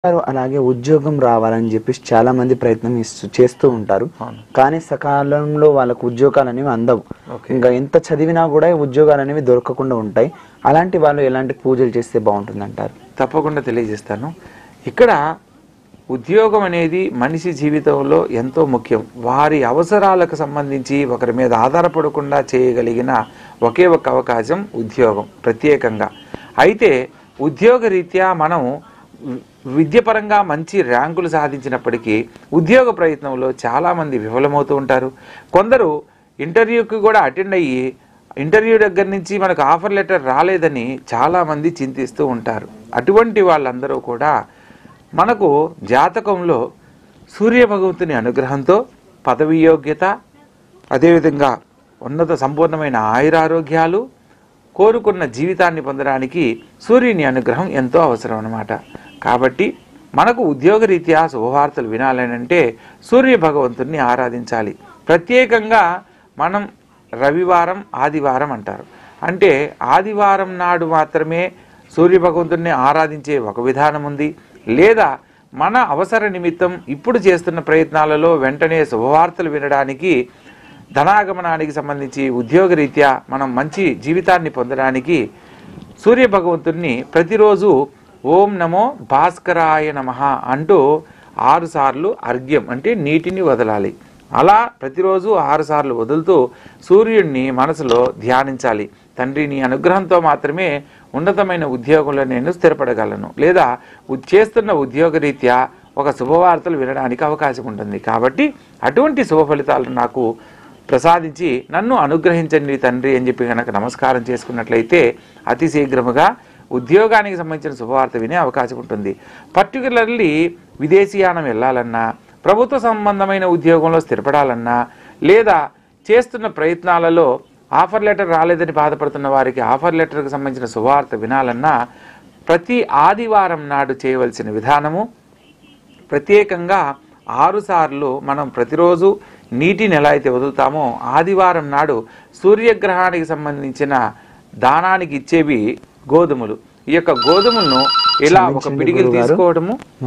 వారు అలాగే ఉద్యోగం రావాలని చెప్పేసి చాలా మంది ప్రయత్నం ఇస్తూ చేస్తూ ఉంటారు కానీ సకాలంలో వాళ్ళకు ఉద్యోగాలు అనేవి అందవు ఇంకా ఎంత చదివినా కూడా ఈ ఉద్యోగాలు అనేవి దొరకకుండా ఉంటాయి అలాంటి వాళ్ళు ఎలాంటి పూజలు చేస్తే బాగుంటుంది అంటారు తప్పకుండా తెలియజేస్తాను ఇక్కడ ఉద్యోగం అనేది మనిషి జీవితంలో ఎంతో ముఖ్యం వారి అవసరాలకు సంబంధించి ఒకరి మీద ఆధారపడకుండా చేయగలిగిన ఒకే ఒక అవకాశం ఉద్యోగం ప్రత్యేకంగా అయితే ఉద్యోగ రీత్యా మనం వి- విద్యపరంగా మంచి ర్యాంకులు సాధించినప్పటికీ ఉద్యోగ ప్రయత్నంలో చాలామంది విఫలమవుతూ ఉంటారు కొందరు ఇంటర్వ్యూకి కూడా అటెండ్ అయ్యి ఇంటర్వ్యూ దగ్గర నుంచి మనకు ఆఫర్ లెటర్ రాలేదని చాలామంది చింతిస్తూ ఉంటారు అటువంటి వాళ్ళందరూ కూడా మనకు జాతకంలో సూర్య భగవంతుని అనుగ్రహంతో పదవి యోగ్యత అదేవిధంగా ఉన్నత సంపూర్ణమైన ఆయురారోగ్యాలు కోరుకున్న జీవితాన్ని పొందడానికి సూర్యుని అనుగ్రహం ఎంతో అవసరం అన్నమాట కాబట్టి మనకు ఉద్యోగరీత్యా శుభవార్తలు వినాలనంటే సూర్య భగవంతుని ఆరాధించాలి ప్రత్యేకంగా మనం రవివారం ఆదివారం అంటారు అంటే ఆదివారం నాడు మాత్రమే సూర్య భగవంతుడిని ఆరాధించే ఒక విధానం ఉంది లేదా మన అవసర నిమిత్తం ఇప్పుడు చేస్తున్న ప్రయత్నాలలో వెంటనే శుభవార్తలు వినడానికి ధనాగమనానికి సంబంధించి ఉద్యోగరీత్యా మనం మంచి జీవితాన్ని పొందడానికి సూర్య భగవంతుడిని ప్రతిరోజు ఓం నమో భాస్కరాయ నమః అంటూ ఆరు సార్లు అర్ఘ్యం అంటే నీటిని వదలాలి అలా ప్రతిరోజు ఆరు సార్లు వదులుతూ సూర్యుడిని మనసులో ధ్యానించాలి తండ్రి నీ అనుగ్రహంతో మాత్రమే ఉన్నతమైన ఉద్యోగంలో నేను స్థిరపడగలను లేదా ఉ- చేస్తున్న ఉద్యోగరీత్యా ఒక శుభవార్తలు వినడానికి అవకాశం ఉంటుంది కాబట్టి అటువంటి శుభ ఫలితాలు నాకు ప్రసాదించి నన్ను అనుగ్రహించండి తండ్రి అని చెప్పి కనుక నమస్కారం చేసుకున్నట్లయితే అతి శీఘ్రముగా ఉద్యోగానికి సంబంధించిన శుభవార్త వినే అవకాశం ఉంటుంది పర్టికులర్లీ విదేశీయానం వెళ్ళాలన్నా ప్రభుత్వ సంబంధమైన ఉద్యోగంలో స్థిరపడాలన్నా లేదా చేస్తున్న ప్రయత్నాలలో ఆఫర్ లెటర్ రాలేదని బాధపడుతున్న వారికి ఆఫర్ లెటర్కి సంబంధించిన శుభవార్త వినాలన్నా ప్రతి ఆదివారం నాడు చేయవలసిన విధానము ప్రత్యేకంగా ఆరు సార్లు మనం ప్రతిరోజు నీటిని ఎలా అయితే వదులుతామో ఆదివారం నాడు సూర్యగ్రహానికి సంబంధించిన దానానికి ఇచ్చేవి గోధుమలు ఈ యొక్క గోధుమలను ఇలా ఒక క్షమించండి పిడికిలు గురువుగారు. తీసుకోవడము